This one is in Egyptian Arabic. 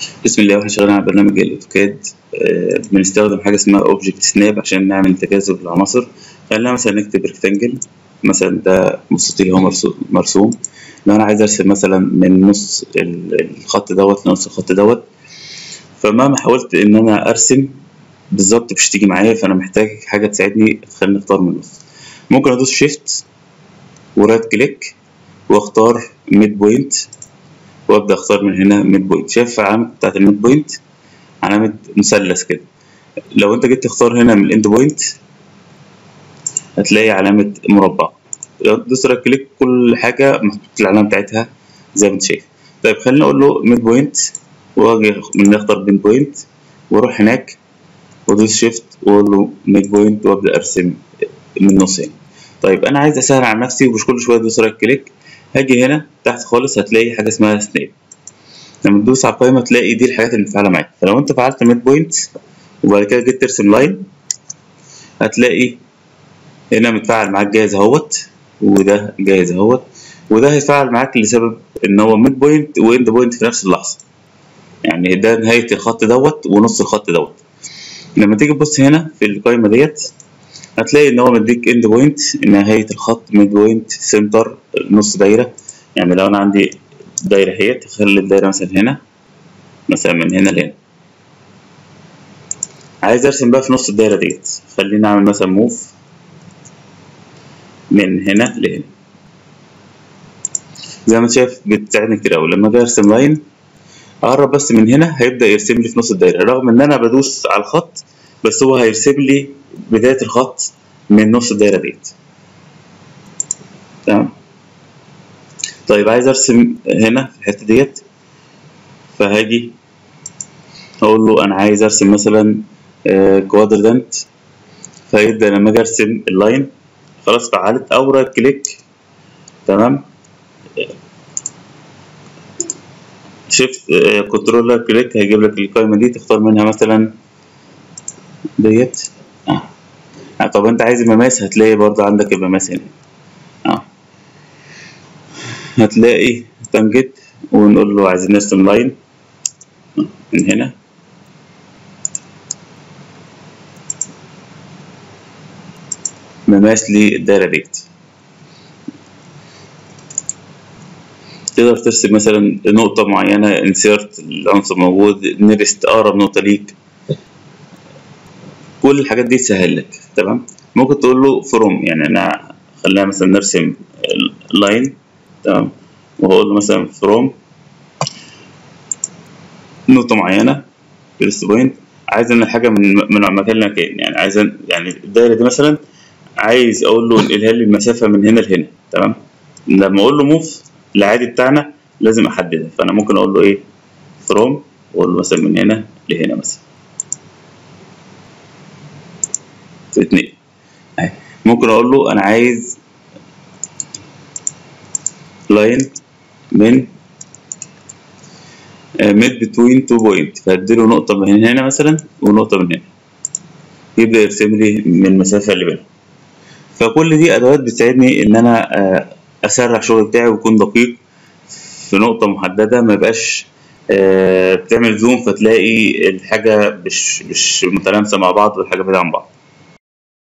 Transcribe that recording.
بسم الله واحنا شغالين على برنامج الاوتوكاد آه، بنستخدم حاجه اسمها اوبجكت سناب عشان نعمل تجاذب العناصر خلينا مثلا نكتب ريكتانجل مثلا ده مستطيل هو مرسو- مرسوم لو انا عايز ارسم مثلا من نص ال- الخط دوت لنص الخط دوت فمهما حاولت ان انا ارسم بالظبط مش تيجي معايا فانا محتاج حاجه تساعدني تخليني اختار من النص ممكن ادوس شيفت ورايت كليك واختار ميد بوينت وابدا اختار من هنا ميد بوينت شايف العلامه بتاعت الميد بوينت علامه مثلث كده لو انت جيت تختار هنا من الاند بوينت هتلاقي علامه مربع لو تدوس رايت كليك كل حاجه محطوط العلامه بتاعتها زي ما انت شايف طيب خلينا اقول له ميد بوينت واجي من اختار ميد بوينت واروح هناك وادوس شيفت واقول له ميد بوينت وابدا ارسم من النص هنا طيب انا عايز اسهل على نفسي ومش كل شويه ادوس رايت كليك هاجي هنا تحت خالص هتلاقي حاجه اسمها سناب لما تدوس على القائمه تلاقي دي الحاجات اللي متفاعله معاك فلو انت فعلت ميد بوينت وبعد كده جيت ترسم لاين هتلاقي هنا متفاعل معاك جاهز اهوت وده جاهز اهوت وده هيتفاعل معاك لسبب ان هو ميد بوينت واند بوينت في نفس اللحظه يعني ده نهايه الخط دوت ونص الخط دوت لما تيجي تبص هنا في القائمه ديت هتلاقي ان هو مديك اند بوينت نهايه الخط ميد بوينت سنتر نص دايره يعني لو انا عندي دايره اهي تخلي الدايره مثلا هنا مثلا من هنا لهنا عايز ارسم بقى في نص الدايره ديت خليني اعمل مثلا موف من هنا لهنا زي ما انت شايف بتساعدني كتير قوي لما اجي ارسم لاين اقرب بس من هنا هيبدا يرسم لي في نص الدايره رغم ان انا بدوس على الخط بس هو هيرسم لي بدايه الخط من نص الدايره ديت تمام طيب عايز ارسم هنا في الحته ديت فهاجي اقول له انا عايز ارسم مثلا كوادرنت فيبدا لما اجي ارسم اللاين خلاص فعلت او رايت كليك تمام شيفت كنترول كليك هيجيب لك القائمه دي تختار منها مثلا ديت اه آه، طب انت عايز المماس هتلاقي برضه عندك المماس هنا اه هتلاقي تنجد ونقول له عايزين نرسم لاين آه، من هنا مماس للدايرة ديت تقدر ترسم مثلا نقطة معينة انسيرت العنصر موجود نيرست أقرب نقطة ليك كل الحاجات دي تسهل لك تمام ممكن تقول له فروم يعني أنا خلينا مثلا نرسم لاين تمام وهقول له مثلا فروم نقطة معينة فيرست بوينت عايز ان الحاجة من من مكان لمكان يعني عايز أن- يعني الدايرة دي مثلا عايز اقول له انقلها لي المسافة من هنا لهنا تمام لما اقول له موف العادي بتاعنا لازم احددها فانا ممكن اقول له ايه فروم واقول له مثلا من هنا لهنا مثلا في اتنين أهي. ممكن اقول له انا عايز لاين من ميد بتوين تو بوينت فهديله نقطة من هنا مثلا ونقطة من هنا يبدأ يرسم لي من المسافة اللي بينهم فكل دي أدوات بتساعدني إن أنا آه، أسرع الشغل بتاعي ويكون دقيق في نقطة محددة ما يبقاش آه، بتعمل زوم فتلاقي الحاجة مش مش متلامسة مع بعض والحاجة بعيدة عن بعض